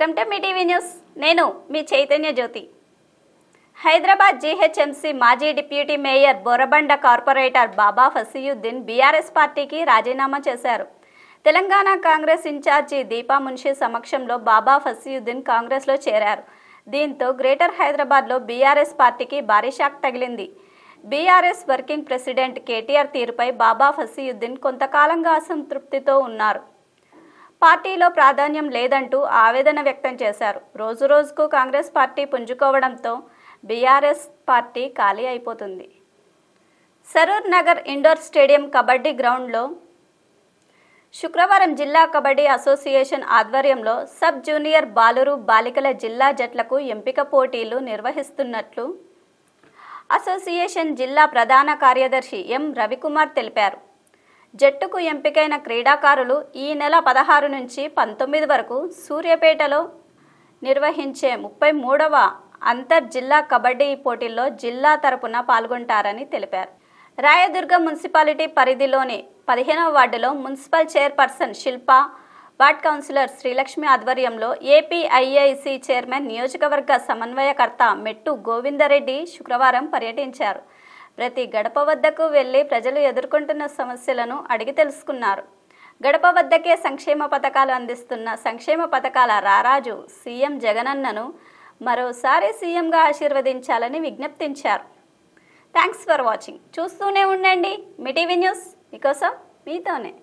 welcome to మీ TV news నేను మీ చైతన్య జ్యోతి హైదరాబాద్ జీహెచ్ఎంసీ మాజీ deputy mayor Borabanda corporator Baba Fasiuddin BRS పార్టీకి రాజీనామా చేశారు తెలంగాణ కాంగ్రెస్ ఇన్ఛార్జి దీపా మున్షి సమక్షంలో బాబా ఫసీయుద్దీన్ కాంగ్రెస్లో చేరారు దీంతో గ్రేటర్ హైదరాబాద్లో బీఆర్ఎస్ పార్టీకి భారీ షాక్ తగిలింది బీఆర్ఎస్ వర్కింగ్ ప్రెసిడెంట్ కేటీఆర్ తీరుపై బాబా ఫసీయుద్దీన్ కొంతకాలంగా అసంతృప్తితో ఉన్నారు పార్టీలో ప్రాధాన్యం లేదంటూ ఆవేదన వ్యక్తం చేశారు రోజు రోజుకు కాంగ్రెస్ పార్టీ పుంజుకోవడంతో బీఆర్ఎస్ పార్టీ ఖాళీ అయిపోతుంది సరూర్ నగర్ ఇండోర్ స్టేడియం కబడ్డీ గ్రౌండ్లో శుక్రవారం జిల్లా కబడ్డీ అసోసియేషన్ ఆధ్వర్యంలో సబ్ జూనియర్ బాలురు బాలికల జిల్లా జట్లకు ఎంపిక పోటీలు నిర్వహిస్తున్నట్లు అసోసియేషన్ జిల్లా ప్రధాన కార్యదర్శి ఎం రవికుమార్ తెలిపారు జట్టుకు ఎంపికైన క్రీడాకారులు ఈ నెల పదహారు నుంచి పంతొమ్మిది వరకు సూర్యాపేటలో నిర్వహించే ముప్పై మూడవ అంతర్ జిల్లా కబడ్డీ పోటీల్లో జిల్లా తరపున పాల్గొంటారని తెలిపారు రాయదుర్గం మున్సిపాలిటీ పరిధిలోని పదిహేనవ వార్డులో municipal chairperson Shilpa ward councillor Srilakshmi ఆధ్వర్యంలో ఏపీఐఐసి చైర్మన్ నియోజకవర్గ సమన్వయకర్త మెట్టు గోవిందరెడ్డి శుక్రవారం పర్యటించారు ప్రతి గడప వద్దకు వెళ్లి ప్రజలు ఎదుర్కొంటున్న సమస్యలను అడిగి తెలుసుకున్నారు గడప వద్దకే సంక్షేమ పథకాలు అందిస్తున్న సంక్షేమ పథకాల రారాజు సీఎం జగనన్నను మరోసారి సీఎంగా ఆశీర్వదించాలని విజ్ఞప్తించారు థ్యాంక్స్ ఫర్ వాచింగ్ చూస్తూనే ఉండండి మీ టీవీ న్యూస్ మీకోసం మీతోనే